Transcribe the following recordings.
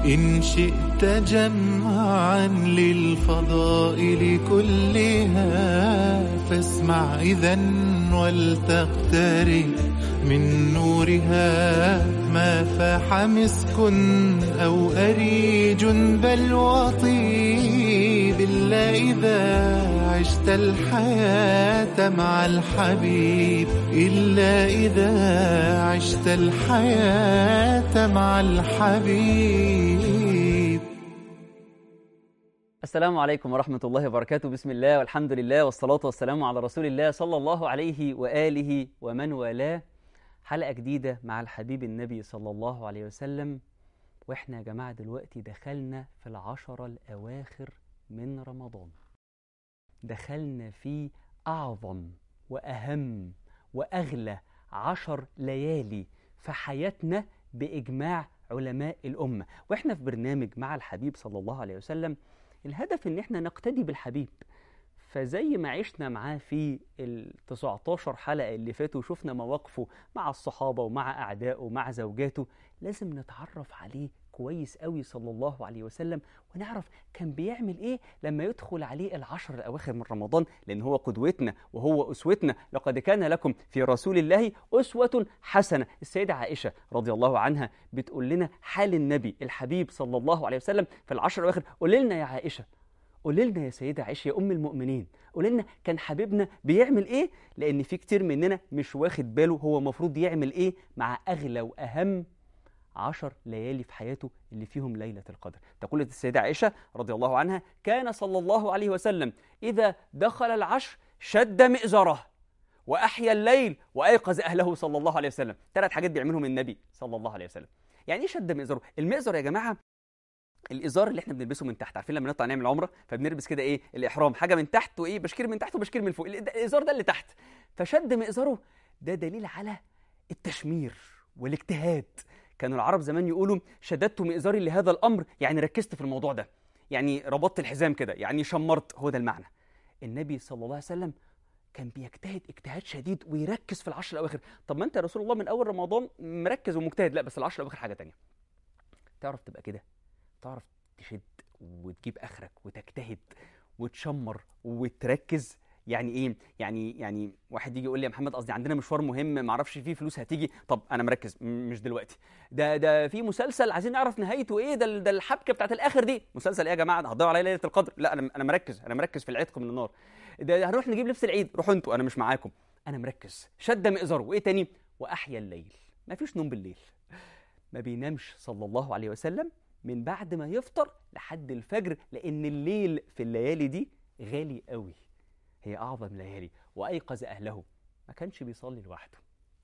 إن شئت جمعا للفضائل كلها فاسمع إذا ولتقترب من نورها ما فاح مسك أو أريج بل وطيب إلا إذا عشت الحياة مع الحبيب إلا إذا عشت الحياة مع الحبيب السلام عليكم ورحمة الله وبركاته بسم الله والحمد لله والصلاة والسلام على رسول الله صلى الله عليه وآله ومن والاه حلقة جديدة مع الحبيب النبي صلى الله عليه وسلم واحنا يا جماعة دلوقتي دخلنا في العشرة الأواخر من رمضان دخلنا في أعظم وأهم وأغلى عشر ليالي في حياتنا بإجماع علماء الأمة وإحنا في برنامج مع الحبيب صلى الله عليه وسلم الهدف إن إحنا نقتدي بالحبيب فزي ما عشنا معاه في ال 19 حلقة اللي فاتوا وشفنا مواقفه مع الصحابة ومع أعدائه ومع زوجاته لازم نتعرف عليه كويس قوي صلى الله عليه وسلم ونعرف كان بيعمل ايه لما يدخل عليه العشر الاواخر من رمضان لان هو قدوتنا وهو اسوتنا لقد كان لكم في رسول الله اسوه حسنه السيده عائشه رضي الله عنها بتقول لنا حال النبي الحبيب صلى الله عليه وسلم في العشر الاواخر قول لنا يا عائشه قول لنا يا سيدة عائشة يا أم المؤمنين قول لنا كان حبيبنا بيعمل إيه لأن في كتير مننا مش واخد باله هو مفروض يعمل إيه مع أغلى وأهم عشر ليالي في حياته اللي فيهم ليلة القدر تقول السيدة عائشة رضي الله عنها كان صلى الله عليه وسلم إذا دخل العشر شد مئزره وأحيا الليل وأيقظ أهله صلى الله عليه وسلم ثلاث حاجات بيعملهم النبي صلى الله عليه وسلم يعني إيه شد مئزره المئزر يا جماعة الازار اللي احنا بنلبسه من تحت عارفين لما نطلع نعمل عمره فبنلبس كده ايه الاحرام حاجه من تحت وايه بشكير من تحت وبشكير من فوق الازار ده اللي تحت فشد مئزره ده دليل على التشمير والاجتهاد كانوا العرب زمان يقولوا شددت مئزري لهذا الامر يعني ركزت في الموضوع ده يعني ربطت الحزام كده يعني شمرت هو ده المعنى النبي صلى الله عليه وسلم كان بيجتهد اجتهاد شديد ويركز في العشر الاواخر طب ما انت يا رسول الله من اول رمضان مركز ومجتهد لا بس العشر الاواخر حاجه تانية تعرف تبقى كده تعرف تشد وتجيب اخرك وتجتهد وتشمر وتركز يعني ايه يعني يعني واحد يجي يقول لي يا محمد قصدي عندنا مشوار مهم ما اعرفش فيه فلوس هتيجي طب انا مركز مش دلوقتي ده ده في مسلسل عايزين نعرف نهايته ايه ده ده الحبكه بتاعت الاخر دي مسلسل ايه يا جماعه هتضيعوا عليا ليله القدر لا انا انا مركز انا مركز في العتق من النار ده هنروح نجيب لبس العيد روحوا انتوا انا مش معاكم انا مركز شد مئزره وايه تاني واحيا الليل ما فيش نوم بالليل ما بينامش صلى الله عليه وسلم من بعد ما يفطر لحد الفجر لان الليل في الليالي دي غالي قوي هي اعظم ليالي وايقظ اهله ما كانش بيصلي لوحده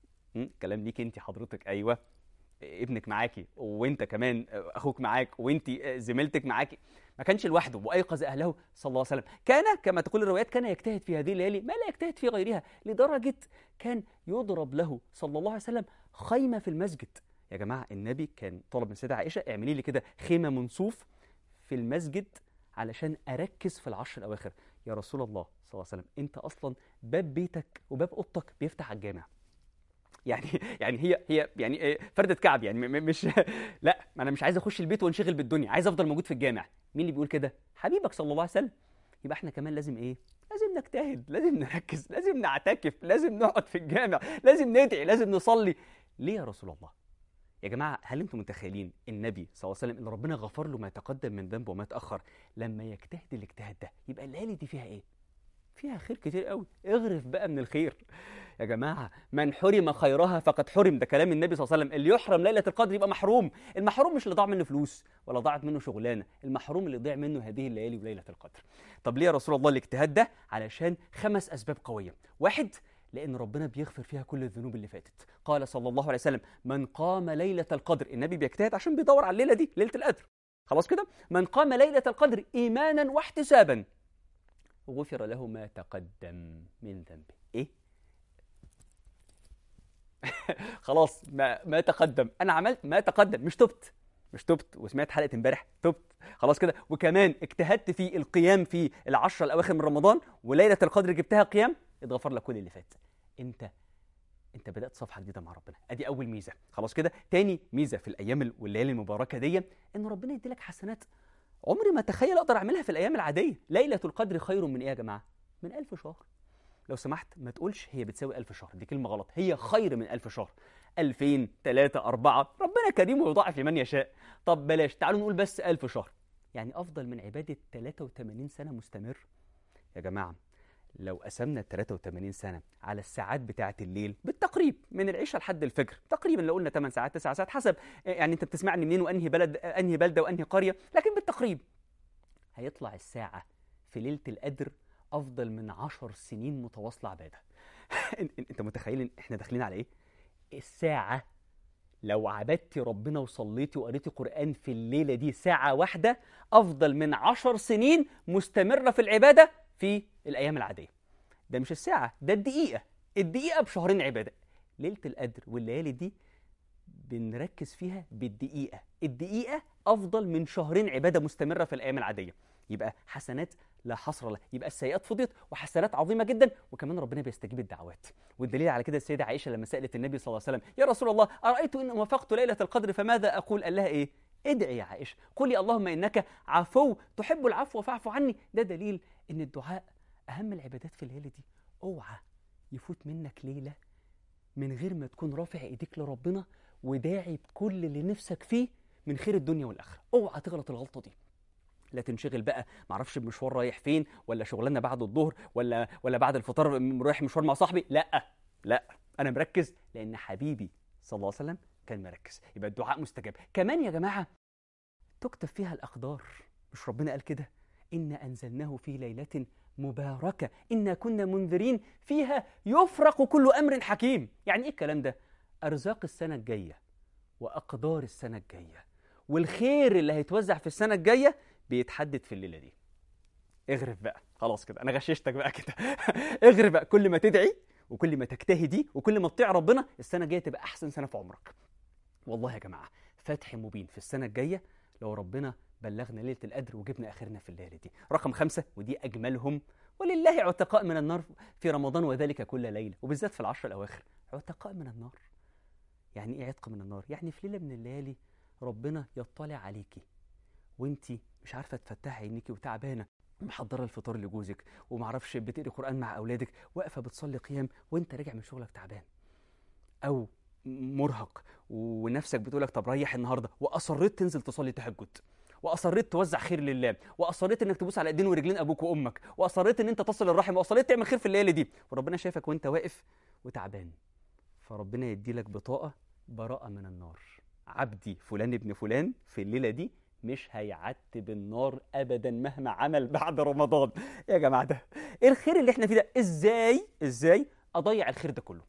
كلام ليك انت حضرتك ايوه ابنك معاكي وانت كمان اخوك معاك وانت زميلتك معاكي ما كانش لوحده وايقظ اهله صلى الله عليه وسلم كان كما تقول الروايات كان يجتهد في هذه الليالي ما لا يجتهد في غيرها لدرجه كان يضرب له صلى الله عليه وسلم خيمه في المسجد يا جماعه النبي كان طلب من السيده عائشه اعملي لي كده خيمه من صوف في المسجد علشان اركز في العشر الاواخر يا رسول الله صلى الله عليه وسلم انت اصلا باب بيتك وباب اوضتك بيفتح على الجامع يعني يعني هي هي يعني فردة كعب يعني مش لا انا مش عايز اخش البيت وانشغل بالدنيا عايز افضل موجود في الجامع مين اللي بيقول كده حبيبك صلى الله عليه وسلم يبقى احنا كمان لازم ايه لازم نجتهد لازم نركز لازم نعتكف لازم نقعد في الجامع لازم ندعي لازم نصلي ليه يا رسول الله يا جماعه هل انتم متخيلين النبي صلى الله عليه وسلم اللي ربنا غفر له ما تقدم من ذنبه وما تاخر لما يجتهد الاجتهاد ده يبقى الليالي دي فيها ايه فيها خير كتير قوي اغرف بقى من الخير يا جماعه من حرم خيرها فقد حرم ده كلام النبي صلى الله عليه وسلم اللي يحرم ليله القدر يبقى محروم المحروم مش اللي ضاع منه فلوس ولا ضاعت منه شغلانه المحروم اللي ضيع منه هذه الليالي وليله القدر طب ليه يا رسول الله الاجتهاد ده علشان خمس اسباب قويه واحد لأن ربنا بيغفر فيها كل الذنوب اللي فاتت قال صلى الله عليه وسلم من قام ليلة القدر النبي بيجتهد عشان بيدور على الليلة دي ليلة القدر خلاص كده من قام ليلة القدر إيمانا واحتسابا غفر له ما تقدم من ذنبه إيه؟ خلاص ما ما تقدم انا عملت ما تقدم مش تبت مش تبت وسمعت حلقه امبارح تبت خلاص كده وكمان اجتهدت في القيام في العشرة الاواخر من رمضان وليله القدر جبتها قيام اتغفر لك كل اللي فات انت انت بدات صفحه جديده مع ربنا ادي اول ميزه خلاص كده تاني ميزه في الايام والليالي المباركه دي ان ربنا يديلك حسنات عمري ما اتخيل اقدر اعملها في الايام العاديه ليله القدر خير من ايه يا جماعه من ألف شهر لو سمحت ما تقولش هي بتساوي ألف شهر دي كلمة غلط هي خير من ألف شهر ألفين ثلاثة أربعة ربنا كريم ويضاعف لمن يشاء طب بلاش تعالوا نقول بس ألف شهر يعني أفضل من عبادة 83 سنة مستمر يا جماعة لو قسمنا ال 83 سنة على الساعات بتاعة الليل بالتقريب من العشاء لحد الفجر تقريبا لو قلنا 8 ساعات 9 ساعات حسب يعني انت بتسمعني منين وانهي بلد انهي بلدة وانهي قرية لكن بالتقريب هيطلع الساعة في ليلة القدر افضل من عشر سنين متواصله عباده انت متخيل ان احنا داخلين على ايه الساعه لو عبدتي ربنا وصليتي وقريتي قران في الليله دي ساعه واحده افضل من عشر سنين مستمره في العباده في الايام العاديه ده مش الساعه ده الدقيقه الدقيقه بشهرين عباده ليله القدر والليالي دي بنركز فيها بالدقيقه الدقيقه افضل من شهرين عباده مستمره في الايام العاديه يبقى حسنات لا حصر لها يبقى السيئات فضيت وحسنات عظيمه جدا وكمان ربنا بيستجيب الدعوات والدليل على كده السيده عائشه لما سالت النبي صلى الله عليه وسلم يا رسول الله ارايت ان وافقت ليله القدر فماذا اقول قال لها ايه ادعي يا عائشه قولي اللهم انك عفو تحب العفو فاعف عني ده دليل ان الدعاء اهم العبادات في الليله دي اوعى يفوت منك ليله من غير ما تكون رافع ايديك لربنا وداعي بكل اللي نفسك فيه من خير الدنيا والاخره اوعى تغلط الغلطه دي لا تنشغل بقى معرفش المشوار رايح فين ولا شغلانه بعد الظهر ولا ولا بعد الفطار رايح مشوار مع صاحبي لا لا انا مركز لان حبيبي صلى الله عليه وسلم كان مركز يبقى الدعاء مستجاب كمان يا جماعه تكتب فيها الاقدار مش ربنا قال كده انا انزلناه في ليله مباركه انا كنا منذرين فيها يفرق كل امر حكيم يعني ايه الكلام ده ارزاق السنه الجايه واقدار السنه الجايه والخير اللي هيتوزع في السنه الجايه بيتحدد في الليله دي اغرف بقى خلاص كده انا غششتك بقى كده اغرف بقى كل ما تدعي وكل ما تجتهدي وكل ما تطيع ربنا السنه الجايه تبقى احسن سنه في عمرك والله يا جماعه فتح مبين في السنه الجايه لو ربنا بلغنا ليله القدر وجبنا اخرنا في الليله دي رقم خمسة ودي اجملهم ولله عتقاء من النار في رمضان وذلك كل ليله وبالذات في العشر الاواخر عتقاء من النار يعني ايه عتق من النار يعني في ليله من الليالي ربنا يطلع عليكي وانتي مش عارفه تفتحي عينيكي وتعبانه محضره الفطار لجوزك ومعرفش بتقري قران مع اولادك واقفه بتصلي قيام وانت راجع من شغلك تعبان او مرهق ونفسك بتقولك طب ريح النهارده واصريت تنزل تصلي تهجد واصريت توزع خير لله واصريت انك تبوس على ايدين ورجلين ابوك وامك واصريت ان انت تصل الرحم واصريت تعمل خير في الليله دي وربنا شايفك وانت واقف وتعبان فربنا يديلك بطاقه براءه من النار عبدي فلان ابن فلان في الليله دي مش هيعتب النار ابدا مهما عمل بعد رمضان يا جماعه ده ايه الخير اللي احنا فيه ده ازاي ازاي اضيع الخير ده كله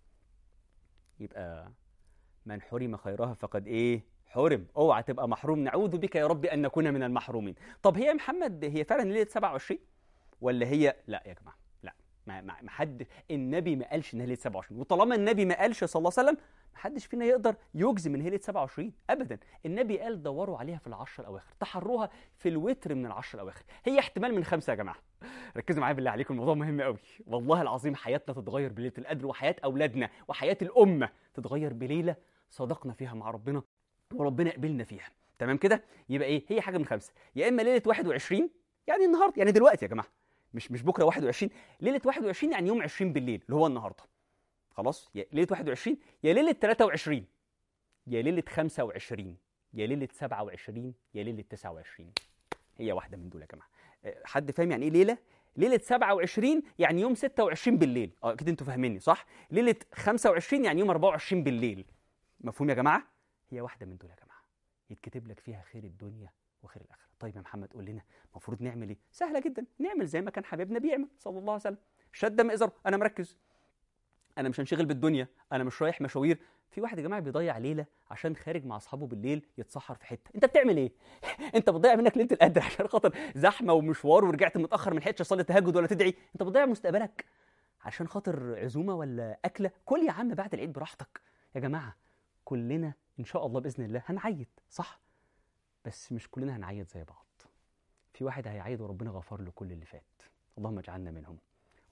يبقى من حرم خيرها فقد ايه حرم اوعى تبقى محروم نعوذ بك يا رب ان نكون من المحرومين طب هي يا محمد هي فعلا ليله 27 ولا هي لا يا جماعه لا ما ما ما حد النبي ما قالش انها ليله 27 وطالما النبي ما قالش صلى الله عليه وسلم ما حدش فينا يقدر يجزم ان هي ليله 27 ابدا النبي قال دوروا عليها في العشر الاواخر تحروها في الوتر من العشر الاواخر هي احتمال من خمسه يا جماعه ركزوا معايا بالله عليكم الموضوع مهم قوي والله العظيم حياتنا تتغير بليله القدر وحياه اولادنا وحياه الامه تتغير بليله صدقنا فيها مع ربنا وربنا قبلنا فيها تمام كده يبقى ايه هي حاجه من خمسه يا اما ليله 21 يعني النهارده يعني دلوقتي يا جماعه مش مش بكره 21 ليله 21 يعني يوم 20 بالليل اللي هو النهارده خلاص يا ليله 21 يا ليله 23 يا ليله 25 يا ليله 27 يا ليله 29 هي واحده من دول يا جماعه أه، حد فاهم يعني ايه ليله ليله 27 يعني يوم 26 بالليل اه اكيد انتوا فاهميني صح ليله 25 يعني يوم 24 بالليل مفهوم يا جماعه هي واحده من دول يا جماعه يتكتب لك فيها خير الدنيا وخير الاخره طيب يا محمد قول لنا المفروض نعمل ايه سهله جدا نعمل زي ما كان حبيبنا بيعمل صلى الله عليه وسلم شد مئزر انا مركز انا مش هنشغل بالدنيا انا مش رايح مشاوير في واحد يا جماعه بيضيع ليله عشان خارج مع اصحابه بالليل يتسحر في حته انت بتعمل ايه انت بتضيع منك ليله القدر عشان خاطر زحمه ومشوار ورجعت متاخر من حته تصلي تهجد ولا تدعي انت بتضيع مستقبلك عشان خاطر عزومه ولا اكله كل يا عم بعد العيد براحتك يا جماعه كلنا ان شاء الله باذن الله هنعيد صح بس مش كلنا هنعيد زي بعض في واحد هيعيد وربنا غفر له كل اللي فات اللهم اجعلنا منهم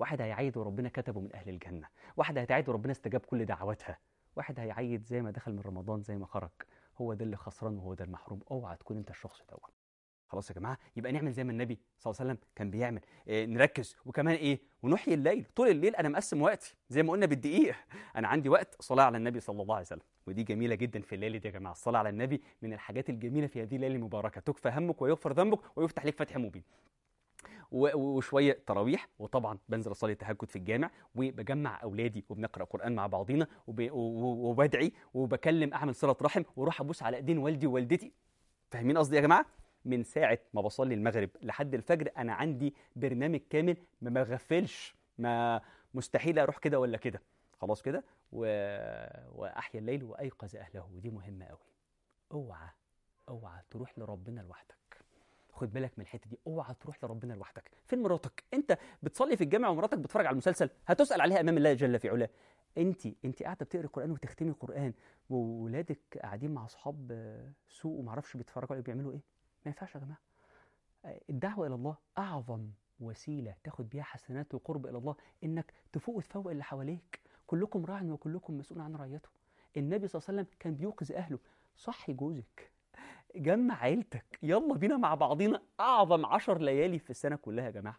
واحد هيعيد وربنا كتبه من اهل الجنه واحد هيعيد وربنا استجاب كل دعواتها واحد هيعيد زي ما دخل من رمضان زي ما خرج هو ده اللي خسران وهو ده المحروم اوعى تكون انت الشخص دوت خلاص يا جماعه يبقى نعمل زي ما النبي صلى الله عليه وسلم كان بيعمل إيه نركز وكمان ايه ونحيي الليل طول الليل انا مقسم وقتي زي ما قلنا بالدقيقه انا عندي وقت صلاه على النبي صلى الله عليه وسلم ودي جميله جدا في الليله دي يا جماعه الصلاه على النبي من الحاجات الجميله في هذه الليله المباركه تكفى همك ويغفر ذنبك ويفتح لك فتح مبين و- وشويه تراويح وطبعا بنزل اصلي التهجد في الجامع وبجمع اولادي وبنقرا قران مع بعضينا وب- و- و- وبدعي وبكلم اعمل صله رحم واروح ابوس على ايدين والدي ووالدتي فاهمين قصدي يا جماعه من ساعه ما بصلي المغرب لحد الفجر انا عندي برنامج كامل ما بغفلش ما مستحيل اروح كده ولا كده خلاص كده و... واحيا الليل وايقظ اهله ودي مهمه قوي اوعى اوعى تروح لربنا لوحدك خد بالك من الحته دي اوعى تروح لربنا لوحدك فين مراتك انت بتصلي في الجامع ومراتك بتتفرج على المسلسل هتسال عليها امام الله جل في علاه انت انت قاعده بتقري قران وتختمي قران وولادك قاعدين مع اصحاب آه، سوق وما اعرفش بيتفرجوا عليه بيعملوا ايه ما ينفعش يا جماعه آه، الدعوه الى الله اعظم وسيله تاخد بيها حسنات وقرب الى الله انك تفوق وتفوق اللي حواليك كلكم راع وكلكم مسؤول عن رعيته النبي صلى الله عليه وسلم كان بيوقظ اهله صحي جوزك جمع عيلتك يلا بينا مع بعضينا اعظم عشر ليالي في السنه كلها يا جماعه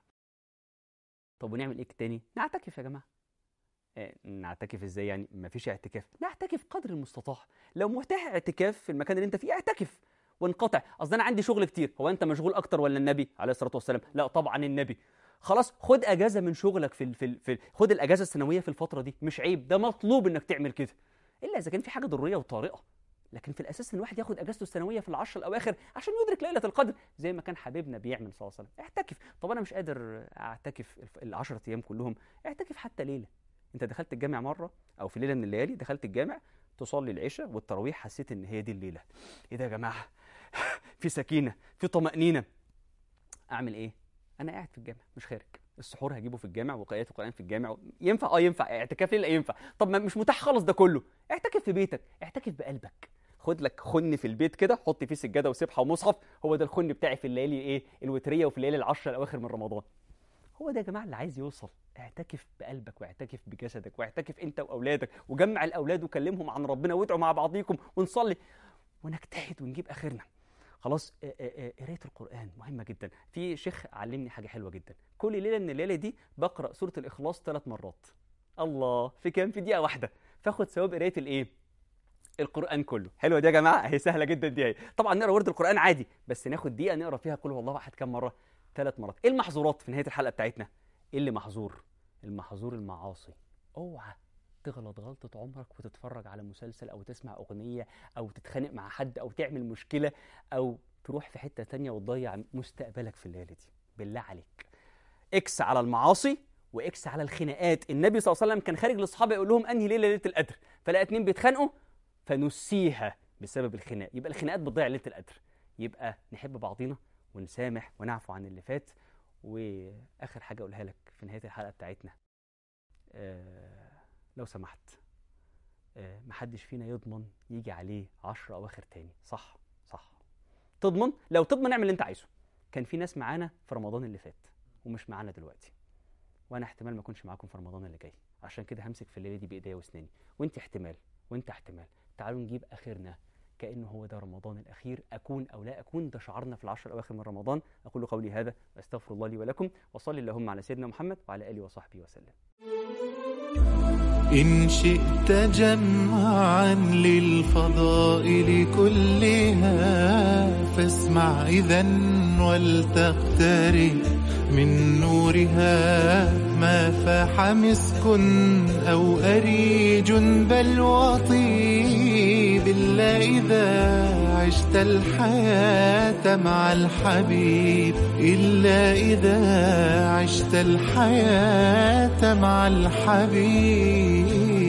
طب ونعمل ايه تاني نعتكف يا جماعه آه، نعتكف ازاي يعني مفيش اعتكاف نعتكف قدر المستطاع لو متاح اعتكاف في المكان اللي انت فيه اعتكف وانقطع اصل انا عندي شغل كتير هو انت مشغول اكتر ولا النبي عليه الصلاه والسلام لا طبعا النبي خلاص خد اجازه من شغلك في ال في, ال في ال خد الاجازه السنويه في الفتره دي مش عيب ده مطلوب انك تعمل كده الا اذا كان في حاجه ضروريه وطارئه لكن في الاساس ان الواحد ياخد اجازته السنويه في العشر الاواخر عشان يدرك ليله القدر زي ما كان حبيبنا بيعمل صلى الله عليه وسلم اعتكف طب انا مش قادر اعتكف الف- ال10 ايام كلهم اعتكف حتى ليله انت دخلت الجامع مره او في ليله من الليالي دخلت الجامع تصلي العشاء والتراويح حسيت ان هي دي الليله ايه ده يا جماعه في سكينه في طمانينه اعمل ايه انا قاعد في الجامع مش خارج السحور هجيبه في الجامع وقراءة القرآن في الجامع ينفع اه ينفع اعتكاف ليلة ينفع طب ما مش متاح خالص ده كله اعتكف في بيتك اعتكف بقلبك خد لك خن في البيت كده حط فيه سجاده وسبحه ومصحف هو ده الخن بتاعي في الليالي ايه الوتريه وفي الليالي العشر الاواخر من رمضان هو ده يا جماعه اللي عايز يوصل اعتكف بقلبك واعتكف بجسدك واعتكف انت واولادك وجمع الاولاد وكلمهم عن ربنا وادعوا مع بعضيكم ونصلي ونجتهد ونجيب اخرنا خلاص آه، آه، آه، قرايه القران مهمه جدا في شيخ علمني حاجه حلوه جدا كل ليله من الليله دي بقرا سوره الاخلاص ثلاث مرات الله في كام في دقيقه واحده فاخد ثواب قرايه الايه القران كله حلوه دي يا جماعه هي سهله جدا دي اهي طبعا نقرا ورد القران عادي بس ناخد دقيقه نقرا فيها قل هو الله احد كام مره ثلاث مرات ايه المحظورات في نهايه الحلقه بتاعتنا ايه اللي محظور المحظور المعاصي اوعى تغلط غلطة عمرك وتتفرج على مسلسل أو تسمع أغنية أو تتخانق مع حد أو تعمل مشكلة أو تروح في حتة تانية وتضيع مستقبلك في الليلة دي بالله عليك اكس على المعاصي واكس على الخناقات النبي صلى الله عليه وسلم كان خارج لاصحابه يقول لهم انهي ليله ليله القدر فلقى اتنين بيتخانقوا فنسيها بسبب الخناق يبقى الخناقات بتضيع ليله القدر يبقى نحب بعضينا ونسامح ونعفو عن اللي فات واخر حاجه اقولها لك في نهايه الحلقه بتاعتنا آه لو سمحت آه محدش فينا يضمن يجي عليه عشرة اواخر تاني صح صح تضمن لو تضمن اعمل اللي انت عايزه كان في ناس معانا في رمضان اللي فات ومش معانا دلوقتي وانا احتمال ما اكونش معاكم في رمضان اللي جاي عشان كده همسك في الليله دي بايديا واسناني وانت احتمال وانت احتمال تعالوا نجيب اخرنا كانه هو ده رمضان الاخير اكون او لا اكون ده شعارنا في العشر الاواخر من رمضان اقول قولي هذا واستغفر الله لي ولكم وصلي اللهم على سيدنا محمد وعلى اله وصحبه وسلم إن شئت جمعا للفضائل كلها فاسمع إذا ولتقترب من نورها ما فاح مسك أو أريج بل وطيب إلا إذا عشت الحياة مع الحبيب إلا إذا عشت الحياة مع الحبيب